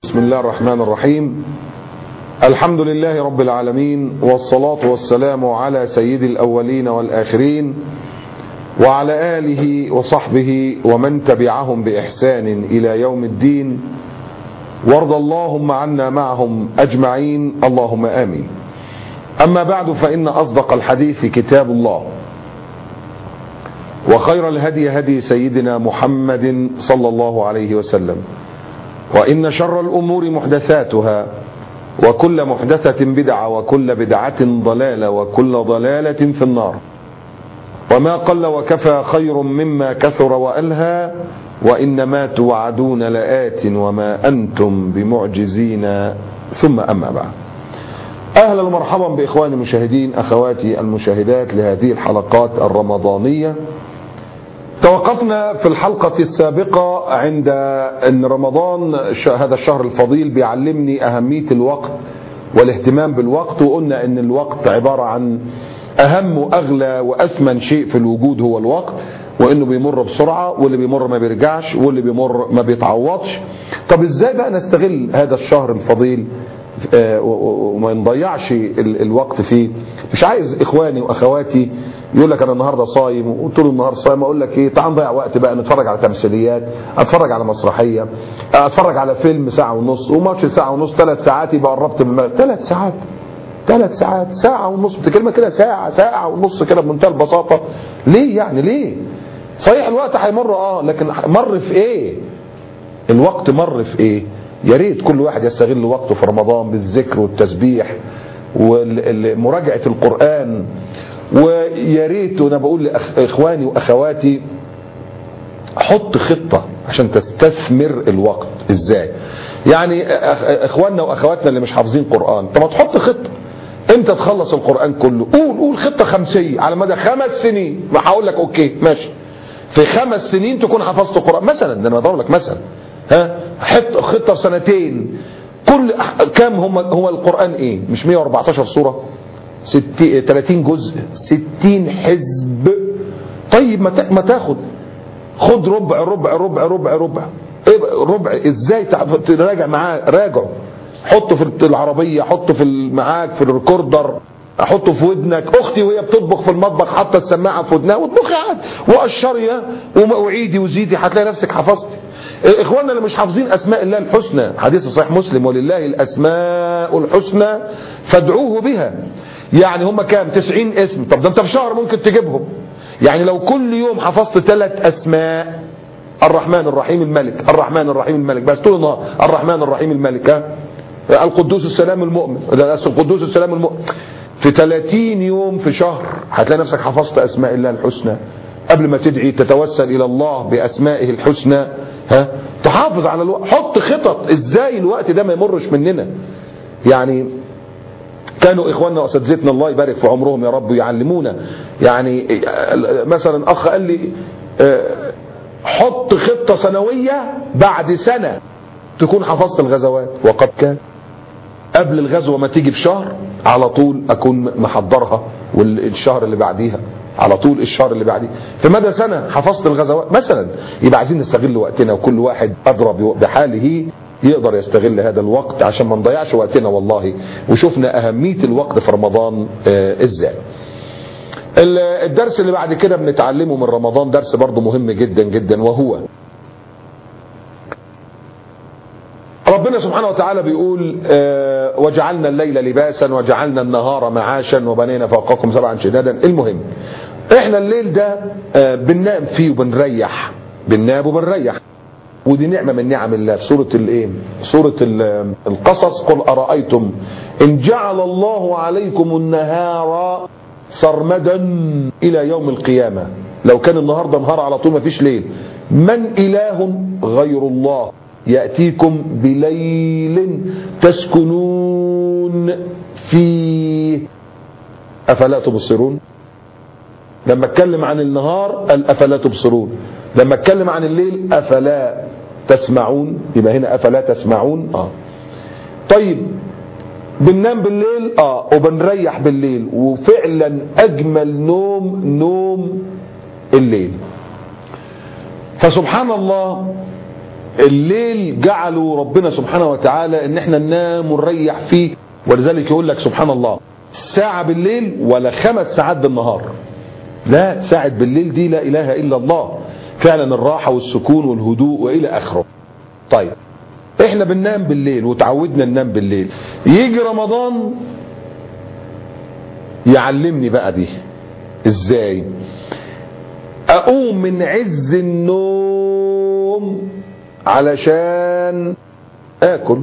بسم الله الرحمن الرحيم الحمد لله رب العالمين والصلاة والسلام على سيد الأولين والآخرين وعلى آله وصحبه ومن تبعهم بإحسان إلى يوم الدين وارض اللهم عنا معهم أجمعين اللهم آمين أما بعد فإن أصدق الحديث كتاب الله وخير الهدي هدي سيدنا محمد صلى الله عليه وسلم وإن شر الأمور محدثاتها وكل محدثة بدعة وكل بدعة ضلالة وكل ضلالة في النار وما قل وكفى خير مما كثر وألهى وإنما توعدون لآت وما أنتم بمعجزين ثم أما بعد أهلا ومرحبا بإخواني المشاهدين أخواتي المشاهدات لهذه الحلقات الرمضانية توقفنا في الحلقة السابقة عند أن رمضان هذا الشهر الفضيل بيعلمني أهمية الوقت والاهتمام بالوقت وقلنا أن الوقت عبارة عن أهم وأغلى وأثمن شيء في الوجود هو الوقت وانه بيمر بسرعه واللي بيمر ما بيرجعش واللي بيمر ما بيتعوضش طب ازاي بقى نستغل هذا الشهر الفضيل وما نضيعش الوقت فيه مش عايز اخواني واخواتي يقول لك انا النهارده صايم وطول النهار صايم اقول لك ايه تعال نضيع وقت بقى نتفرج على تمثيليات اتفرج على مسرحيه اتفرج على فيلم ساعه ونص وماتش ساعه ونص ثلاث ساعات يبقى قربت من ثلاث ساعات ثلاث ساعات ساعه ونص بتكلمه كده ساعه ساعه ونص كده بمنتهى البساطه ليه يعني ليه صحيح الوقت هيمر اه لكن مر في ايه الوقت مر في ايه يا ريت كل واحد يستغل وقته في رمضان بالذكر والتسبيح ومراجعه القران ويا ريت وانا بقول لاخواني واخواتي حط خطه عشان تستثمر الوقت ازاي يعني اخواننا واخواتنا اللي مش حافظين قران طب ما تحط خطه امتى تخلص القران كله قول قول خطه خمسيه على مدى خمس سنين ما هقول لك اوكي ماشي في خمس سنين تكون حفظت القران مثلا ده انا بضرب لك مثلا ها حط خطه في سنتين كل كام هم هو القران ايه مش 114 سوره 60 30 جزء 60 حزب طيب ما ما تاخد خد ربع ربع ربع ربع ربع ايه ربع ازاي تراجع معاه راجعه حطه في العربيه حطه في معاك في الريكوردر احطه في ودنك اختي وهي بتطبخ في المطبخ حاطه السماعه في ودنها واطبخي عادي وقشري وعيدي وزيدي هتلاقي نفسك حفظتي اخواننا اللي مش حافظين اسماء الله الحسنى حديث صحيح مسلم ولله الاسماء الحسنى فادعوه بها يعني هم كام 90 اسم طب ده انت في شهر ممكن تجيبهم يعني لو كل يوم حفظت ثلاث اسماء الرحمن الرحيم الملك الرحمن الرحيم الملك بس طول النهار الرحمن الرحيم الملك ها القدوس السلام المؤمن القدوس السلام المؤمن في 30 يوم في شهر هتلاقي نفسك حفظت اسماء الله الحسنى قبل ما تدعي تتوسل الى الله باسمائه الحسنى ها تحافظ على الوقت حط خطط ازاي الوقت ده ما يمرش مننا يعني كانوا اخواننا واساتذتنا الله يبارك في عمرهم يا رب يعلمونا يعني مثلا اخ قال لي حط خطه سنويه بعد سنه تكون حفظت الغزوات وقد كان قبل الغزوه ما تيجي بشهر على طول اكون محضرها والشهر اللي بعديها على طول الشهر اللي بعديه في مدى سنه حفظت الغزوات مثلا يبقى عايزين نستغل وقتنا وكل واحد ادرى بحاله يقدر يستغل هذا الوقت عشان ما نضيعش وقتنا والله وشفنا اهميه الوقت في رمضان آه ازاي الدرس اللي بعد كده بنتعلمه من رمضان درس برضه مهم جدا جدا وهو ربنا سبحانه وتعالى بيقول آه وجعلنا الليل لباسا وجعلنا النهار معاشا وبنينا فوقكم سبعا شدادا المهم احنا الليل ده آه بننام فيه وبنريح بننام وبنريح ودي نعمه من نعم الله في سوره الايه سوره القصص قل ارايتم ان جعل الله عليكم النهار سرمدا الى يوم القيامه لو كان النهارده نهار على طول ما فيش ليل من اله غير الله يأتيكم بليل تسكنون فيه أفلا تبصرون لما اتكلم عن النهار قال أفلا تبصرون لما اتكلم عن الليل أفلا تسمعون يبقى هنا أفلا تسمعون آه. طيب بننام بالليل اه وبنريح بالليل وفعلا اجمل نوم نوم الليل فسبحان الله الليل جعله ربنا سبحانه وتعالى ان احنا ننام ونريح فيه ولذلك يقول لك سبحان الله ساعة بالليل ولا خمس ساعات بالنهار لا ساعة بالليل دي لا اله الا الله فعلا الراحة والسكون والهدوء والى اخره طيب احنا بننام بالليل وتعودنا ننام بالليل يجي رمضان يعلمني بقى دي ازاي اقوم من عز النوم علشان اكل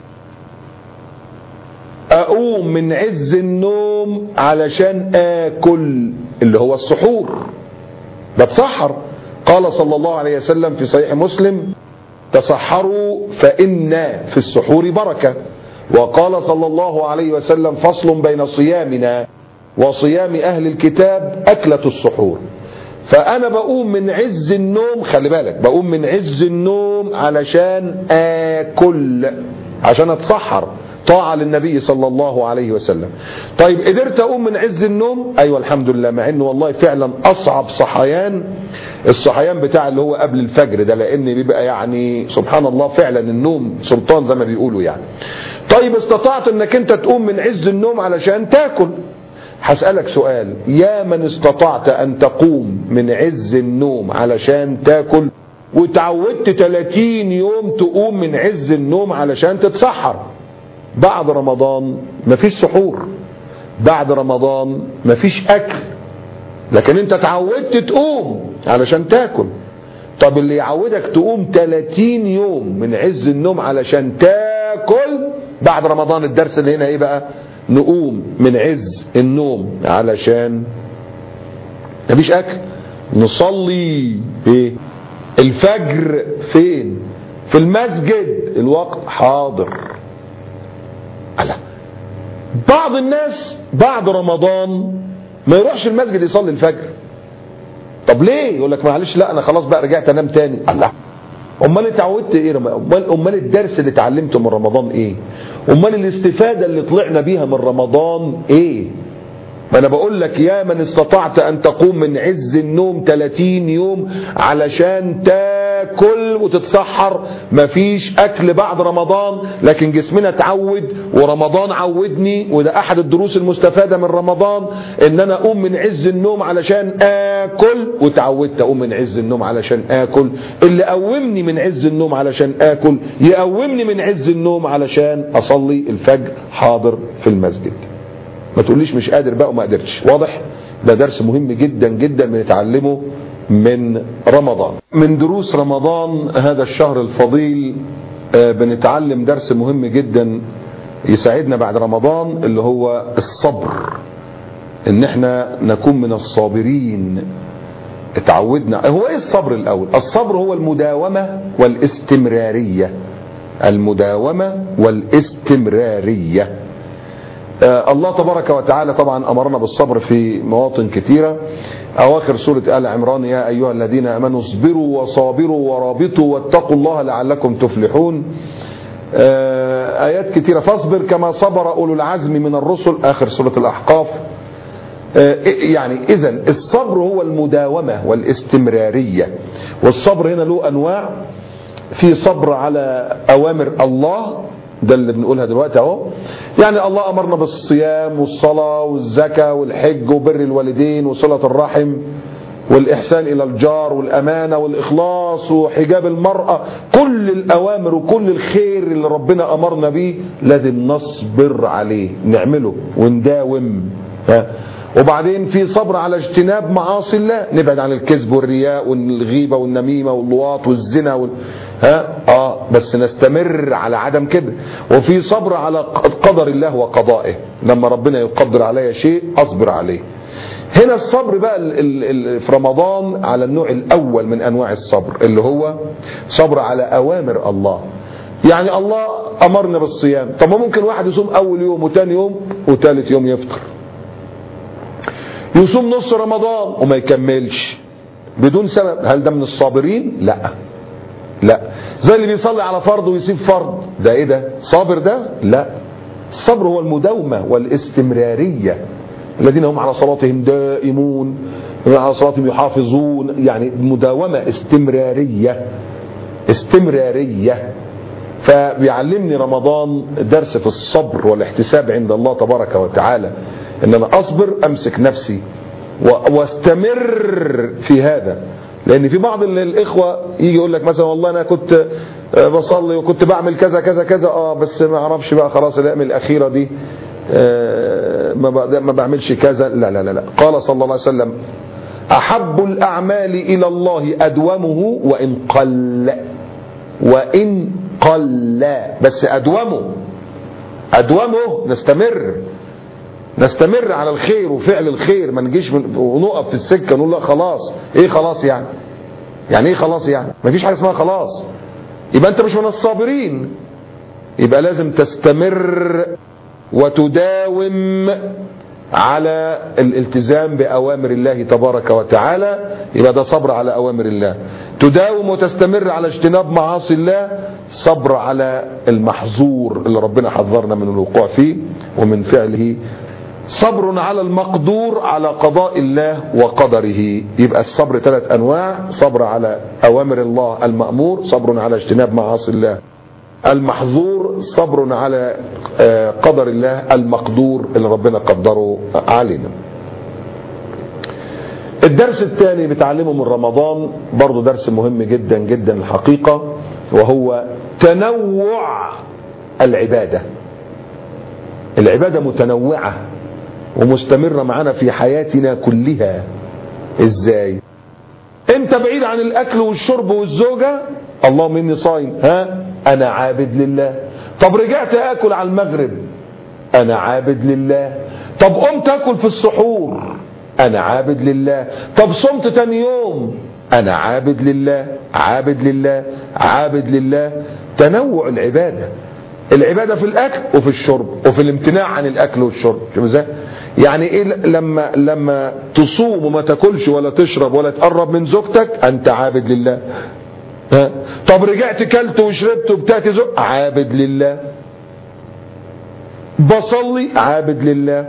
اقوم من عز النوم علشان اكل اللي هو السحور بتسحر قال صلى الله عليه وسلم في صحيح مسلم تصحروا فإن في السحور بركة وقال صلى الله عليه وسلم فصل بين صيامنا وصيام أهل الكتاب أكلة السحور فأنا بقوم من عز النوم خلي بالك بقوم من عز النوم علشان آكل عشان أتسحر طاعة للنبي صلى الله عليه وسلم طيب قدرت أقوم من عز النوم أيوة الحمد لله مع أنه والله فعلا أصعب صحيان الصحيان بتاع اللي هو قبل الفجر ده لأن بيبقى يعني سبحان الله فعلا النوم سلطان زي ما بيقولوا يعني طيب استطعت أنك أنت تقوم من عز النوم علشان تاكل هسألك سؤال يا من استطعت أن تقوم من عز النوم علشان تاكل وتعودت 30 يوم تقوم من عز النوم علشان تتسحر بعد رمضان مفيش سحور بعد رمضان مفيش اكل لكن انت اتعودت تقوم علشان تاكل طب اللي يعودك تقوم 30 يوم من عز النوم علشان تاكل بعد رمضان الدرس اللي هنا ايه بقى نقوم من عز النوم علشان مفيش اكل نصلي ايه الفجر فين في المسجد الوقت حاضر على بعض الناس بعد رمضان ما يروحش المسجد يصلي الفجر طب ليه يقول لك معلش لا انا خلاص بقى رجعت انام تاني الله امال اتعودت ايه امال امال الدرس اللي اتعلمته من رمضان ايه امال الاستفاده اللي طلعنا بيها من رمضان ايه ما انا بقول لك يا من استطعت ان تقوم من عز النوم 30 يوم علشان تاكل وتتسحر مفيش اكل بعد رمضان لكن جسمنا اتعود ورمضان عودني وده احد الدروس المستفاده من رمضان ان انا اقوم من عز النوم علشان اكل وتعودت اقوم من عز النوم علشان اكل اللي قومني من عز النوم علشان اكل يقومني من عز النوم علشان اصلي الفجر حاضر في المسجد ما تقوليش مش قادر بقى وما قدرتش واضح ده درس مهم جدا جدا بنتعلمه من رمضان من دروس رمضان هذا الشهر الفضيل بنتعلم درس مهم جدا يساعدنا بعد رمضان اللي هو الصبر ان احنا نكون من الصابرين اتعودنا هو ايه الصبر الاول الصبر هو المداومة والاستمرارية المداومة والاستمرارية الله تبارك وتعالى طبعا أمرنا بالصبر في مواطن كثيرة أواخر سورة آل عمران يا أيها الذين أمنوا اصبروا وصابروا ورابطوا واتقوا الله لعلكم تفلحون آيات كثيرة فاصبر كما صبر أولو العزم من الرسل آخر سورة الأحقاف يعني إذا الصبر هو المداومة والاستمرارية والصبر هنا له أنواع في صبر على أوامر الله ده اللي بنقولها دلوقتي اهو يعني الله امرنا بالصيام والصلاه والزكاه والحج وبر الوالدين وصله الرحم والاحسان الى الجار والامانه والاخلاص وحجاب المراه كل الاوامر وكل الخير اللي ربنا امرنا بيه لازم نصبر عليه نعمله ونداوم ها وبعدين في صبر على اجتناب معاصي الله نبعد عن الكذب والرياء والغيبه والنميمه واللواط والزنا وال... ها اه بس نستمر على عدم كده وفي صبر على قدر الله وقضائه لما ربنا يقدر علي شيء اصبر عليه هنا الصبر بقى ال ال ال في رمضان على النوع الاول من انواع الصبر اللي هو صبر على اوامر الله يعني الله امرنا بالصيام طب ما ممكن واحد يصوم اول يوم وتاني يوم وتالت يوم يفطر يصوم نص رمضان وما يكملش بدون سبب هل ده من الصابرين لا لا زي اللي بيصلي على فرض ويسيب فرض ده ايه ده صابر ده لا الصبر هو المداومة والاستمرارية الذين هم على صلاتهم دائمون على صلاتهم يحافظون يعني مداومة استمرارية استمرارية فبيعلمني رمضان درس في الصبر والاحتساب عند الله تبارك وتعالى ان انا اصبر امسك نفسي واستمر في هذا لان في بعض الاخوه يجي يقول لك مثلا والله انا كنت بصلي وكنت بعمل كذا كذا كذا اه بس ما اعرفش بقى خلاص الايام الاخيره دي آه ما بعملش كذا لا لا لا لا قال صلى الله عليه وسلم احب الاعمال الى الله ادومه وان قل وان قل بس ادومه ادومه نستمر نستمر على الخير وفعل الخير ما نجيش ونقف في السكه نقول لا خلاص ايه خلاص يعني يعني ايه خلاص يعني ما فيش حاجه اسمها خلاص يبقى انت مش من الصابرين يبقى لازم تستمر وتداوم على الالتزام بأوامر الله تبارك وتعالى يبقى ده صبر على أوامر الله تداوم وتستمر على اجتناب معاصي الله صبر على المحظور اللي ربنا حذرنا من الوقوع فيه ومن فعله صبر على المقدور على قضاء الله وقدره يبقى الصبر ثلاث أنواع صبر على أوامر الله المأمور صبر على اجتناب معاصي الله المحظور صبر على قدر الله المقدور اللي ربنا قدره علينا الدرس الثاني بتعلمه من رمضان برضو درس مهم جدا جدا الحقيقة وهو تنوع العبادة العبادة متنوعة ومستمرة معنا في حياتنا كلها ازاي انت بعيد عن الاكل والشرب والزوجة اللهم اني صايم ها انا عابد لله طب رجعت اكل على المغرب انا عابد لله طب قمت اكل في السحور انا عابد لله طب صمت تاني يوم انا عابد لله عابد لله عابد لله تنوع العباده العباده في الاكل وفي الشرب وفي الامتناع عن الاكل والشرب شوف ازاي يعني ايه لما لما تصوم وما تاكلش ولا تشرب ولا تقرب من زوجتك انت عابد لله ها طب رجعت كلت وشربت وبتاتي زوج عابد لله بصلي عابد لله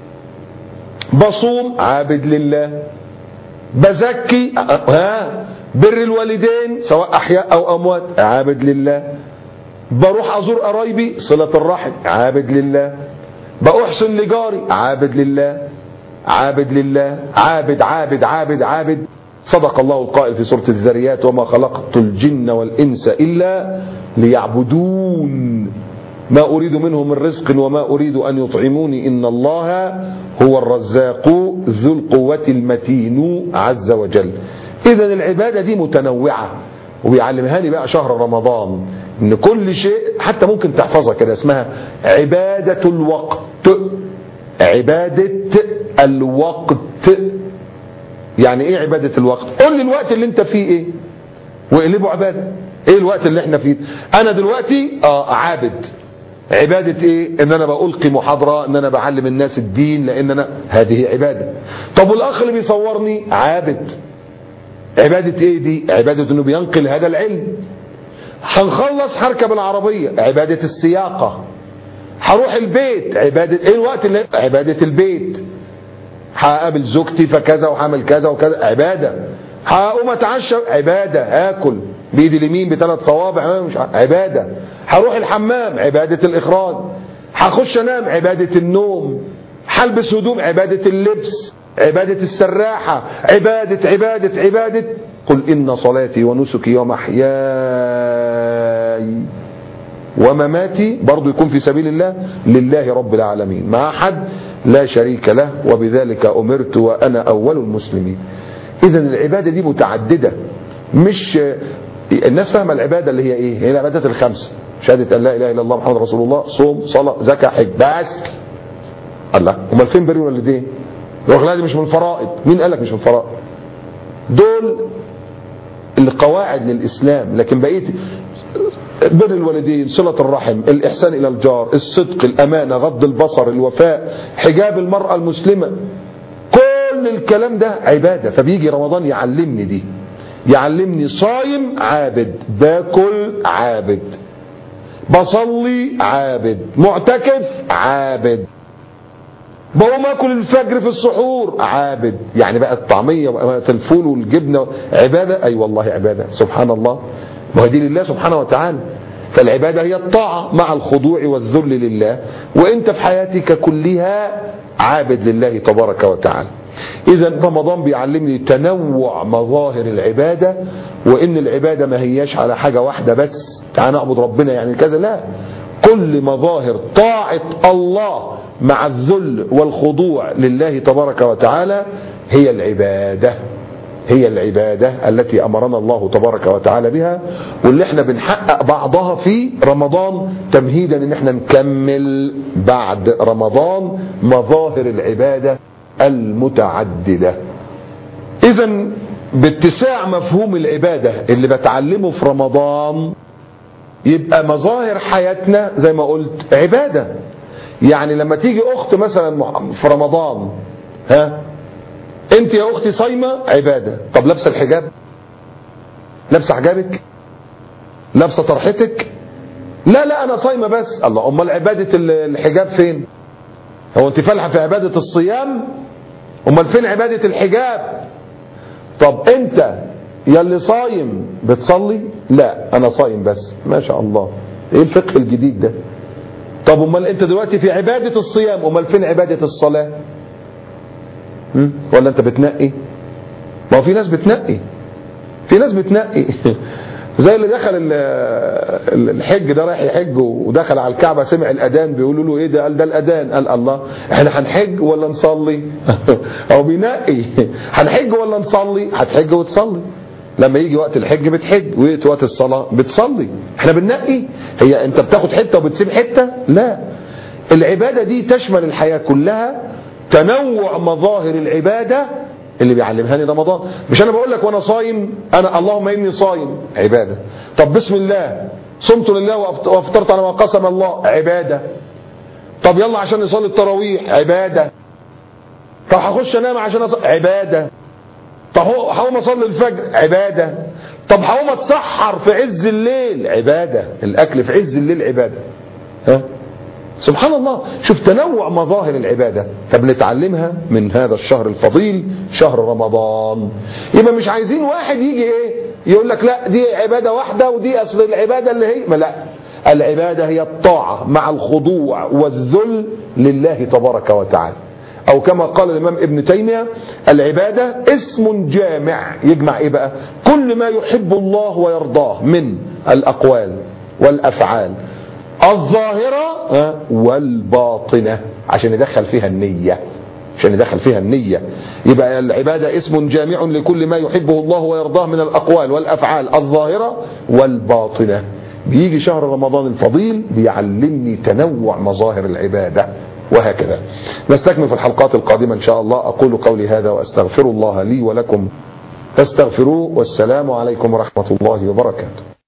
بصوم عابد لله بزكي ها بر الوالدين سواء احياء او اموات عابد لله بروح ازور قرايبي صله الرحم عابد لله باحسن لجاري عابد لله عابد لله عابد عابد عابد عابد صدق الله القائل في سورة الذريات وما خلقت الجن والإنس إلا ليعبدون ما أريد منهم من رزق وما أريد أن يطعموني إن الله هو الرزاق ذو القوة المتين عز وجل إذا العبادة دي متنوعة وبيعلمها لي بقى شهر رمضان إن كل شيء حتى ممكن تحفظها كده اسمها عبادة الوقت عبادة الوقت يعني ايه عبادة الوقت قول لي الوقت اللي انت فيه ايه واقلبه عبادة ايه الوقت اللي احنا فيه انا دلوقتي اه عابد عبادة ايه ان انا بألقي محاضرة ان انا بعلم الناس الدين لان انا هذه عبادة طب والاخ اللي بيصورني عابد عبادة ايه دي عبادة انه بينقل هذا العلم هنخلص هركب العربية عبادة السياقة هروح البيت عبادة ايه الوقت اللي عبادة البيت هقابل زوجتي فكذا وهعمل كذا وكذا عبادة هقوم اتعشى عبادة اكل بايدي اليمين بثلاث صوابع مش عبادة هروح الحمام عبادة الاخراج هخش انام عبادة النوم هلبس هدوم عبادة اللبس عبادة السراحة عبادة عبادة عبادة قل إن صلاتي ونسكي ومحياي ومماتي برضو يكون في سبيل الله لله رب العالمين مع حد لا شريك له وبذلك أمرت وأنا أول المسلمين إذا العبادة دي متعددة مش الناس فاهمة العبادة اللي هي إيه هي العبادات الخمسة شهادة أن لا إله إلا الله محمد رسول الله صوم صلاة زكاة حج بس الله امال فين بر الوالدين يقول لا دي مش من الفرائض مين قال لك مش من الفرائض دول القواعد للإسلام لكن بقيت بر الوالدين صلة الرحم الإحسان إلى الجار الصدق الأمانة غض البصر الوفاء حجاب المرأة المسلمة كل الكلام ده عبادة فبيجي رمضان يعلمني دي يعلمني صايم عابد باكل عابد بصلي عابد معتكف عابد بقوم اكل الفجر في السحور عابد يعني بقى الطعميه وبقى الفول والجبنه عباده اي أيوة والله عباده سبحان الله ما هو دي لله سبحانه وتعالى فالعبادة هي الطاعة مع الخضوع والذل لله وانت في حياتك كلها عابد لله تبارك وتعالى اذا رمضان بيعلمني تنوع مظاهر العبادة وان العبادة ما هياش على حاجة واحدة بس تعالى نعبد ربنا يعني كذا لا كل مظاهر طاعة الله مع الذل والخضوع لله تبارك وتعالى هي العبادة هي العبادة التي أمرنا الله تبارك وتعالى بها واللي احنا بنحقق بعضها في رمضان تمهيدا ان احنا نكمل بعد رمضان مظاهر العبادة المتعددة اذا باتساع مفهوم العبادة اللي بتعلمه في رمضان يبقى مظاهر حياتنا زي ما قلت عبادة يعني لما تيجي اخت مثلا في رمضان ها انت يا اختي صايمه عباده طب لابسه الحجاب لابسه حجابك لابسه طرحتك لا لا انا صايمه بس الله امال عباده الحجاب فين هو انت فالحه في عباده الصيام امال فين عباده الحجاب طب انت يا اللي صايم بتصلي لا انا صايم بس ما شاء الله ايه الفقه الجديد ده طب امال انت دلوقتي في عباده الصيام امال فين عباده الصلاه ولا انت بتنقي ما هو في ناس بتنقي في ناس بتنقي زي اللي دخل الحج ده رايح يحج ودخل على الكعبه سمع الاذان بيقولوا له ايه ده قال ده الاذان قال الله احنا هنحج ولا نصلي هو بينقي هنحج ولا نصلي هتحج وتصلي لما يجي وقت الحج بتحج ويجي وقت الصلاه بتصلي احنا بننقي هي انت بتاخد حته وبتسيب حته لا العباده دي تشمل الحياه كلها تنوع مظاهر العبادة اللي بيعلمهاني رمضان مش انا بقول لك وانا صايم انا اللهم اني صايم عبادة طب بسم الله صمت لله وافطرت على ما قسم الله عبادة طب يلا عشان نصلي التراويح عبادة طب هخش انام عشان أصلي عبادة طب هقوم اصلي الفجر عبادة طب هقوم اتسحر في عز الليل عبادة الاكل في عز الليل عبادة ها سبحان الله شوف تنوع مظاهر العبادة فبنتعلمها من هذا الشهر الفضيل شهر رمضان يبقى مش عايزين واحد يجي ايه يقول لك لا دي عبادة واحدة ودي اصل العبادة اللي هي ما لا العبادة هي الطاعة مع الخضوع والذل لله تبارك وتعالى او كما قال الامام ابن تيمية العبادة اسم جامع يجمع ايه بقى كل ما يحب الله ويرضاه من الاقوال والافعال الظاهرة والباطنة عشان يدخل فيها النية عشان يدخل فيها النية يبقى العبادة اسم جامع لكل ما يحبه الله ويرضاه من الأقوال والأفعال الظاهرة والباطنة بيجي شهر رمضان الفضيل بيعلمني تنوع مظاهر العبادة وهكذا نستكمل في الحلقات القادمة إن شاء الله أقول قولي هذا وأستغفر الله لي ولكم فاستغفروه والسلام عليكم ورحمة الله وبركاته